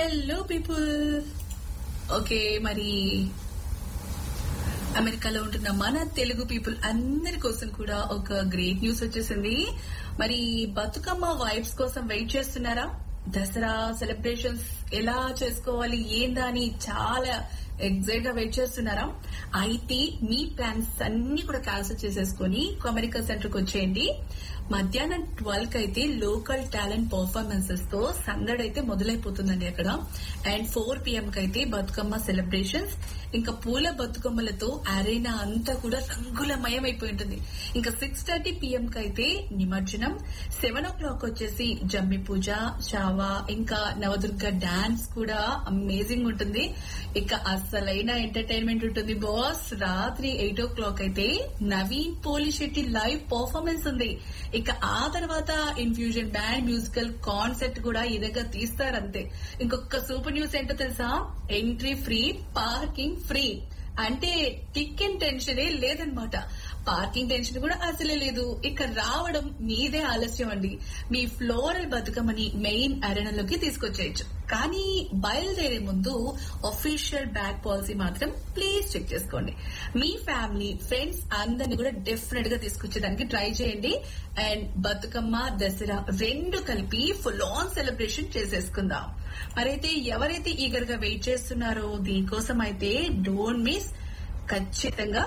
hello people okay మరి అమెరికాలో ఉంటున్న మన తెలుగు పీపుల్ అందరి కోసం కూడా ఒక గ్రేట్ న్యూస్ వచ్చేసింది మరి బతుకమ్మ వైబ్స్ కోసం వెయిట్ చేస్తున్నారా దసరా సెలబ్రేషన్స్ ఎలా చేసుకోవాలి ఏందా అని చాలా ఎగ్జైట్ గా వెయిట్ చేస్తున్నారా అయితే మీ ప్లాన్స్ అన్ని కూడా క్యాన్సిల్ చేసేసుకుని అమెరికా సెంటర్ కి వచ్చేయండి మధ్యాహ్నం ట్వెల్వ్ కి అయితే లోకల్ టాలెంట్ పర్ఫార్మెన్సెస్ తో సందడి అయితే మొదలైపోతుందండి అక్కడ అండ్ ఫోర్ పిఎం కి అయితే బతుకమ్మ సెలబ్రేషన్స్ ఇంకా పూల బతుకమ్మలతో అరేనా అంతా కూడా రంగులమయం అయిపోయి ఉంటుంది ఇంకా సిక్స్ థర్టీ పిఎం కి అయితే నిమజ్జనం సెవెన్ ఓ క్లాక్ వచ్చేసి జమ్మి పూజ షావా ఇంకా నవదుర్గ డాన్స్ కూడా అమేజింగ్ ఉంటుంది ఇక అసలైన ఎంటర్టైన్మెంట్ ఉంటుంది బాస్ రాత్రి ఎయిట్ ఓ క్లాక్ అయితే నవీన్ పోలి శెట్టి లైవ్ పర్ఫార్మెన్స్ ఉంది ఇక ఆ తర్వాత ఇన్ఫ్యూజన్ బ్యాండ్ మ్యూజికల్ కాన్సెప్ట్ కూడా ఈ దగ్గర తీస్తారంతే ఇంకొక సూపర్ న్యూస్ ఏంటో తెలుసా ఎంట్రీ ఫ్రీ పార్కింగ్ ఫ్రీ అంటే టికెట్ టెన్షనే లేదనమాట పార్కింగ్ టెన్షన్ కూడా అసలే లేదు ఇక రావడం మీదే ఆలస్యం అండి మీ ఫ్లోరల్ బతుకమ్మని మెయిన్ అరణలోకి తీసుకొచ్చేయచ్చు కానీ బయలుదేరే ముందు ఒఫీషియల్ బ్యాక్ పాలసీ మాత్రం ప్లీజ్ చెక్ చేసుకోండి మీ ఫ్యామిలీ ఫ్రెండ్స్ అందరిని కూడా డెఫినెట్ గా తీసుకొచ్చేదానికి ట్రై చేయండి అండ్ బతుకమ్మ దసరా రెండు కలిపి ఫుల్ ఆన్ సెలబ్రేషన్ చేసేసుకుందాం మరైతే ఎవరైతే ఈగర్ గా వెయిట్ చేస్తున్నారో దీనికోసం అయితే డోంట్ మిస్ ఖచ్చితంగా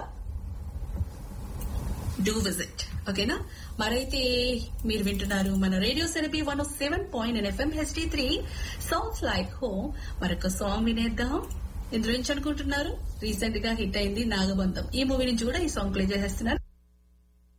డూ విజిట్ ఓకేనా మరైతే మీరు వింటున్నారు మన రేడియో సెరపీ one seven point FM HD three songs like home మరొక సాంగ్ వినేద్దాం ఇందులో నుంచి అనుకుంటున్నారు రీసెంట్ గా హిట్ అయింది నాగబంధం ఈ మూవీ నుంచి కూడా ఈ సాంగ్ ప్లే చేసేస్తున్నారు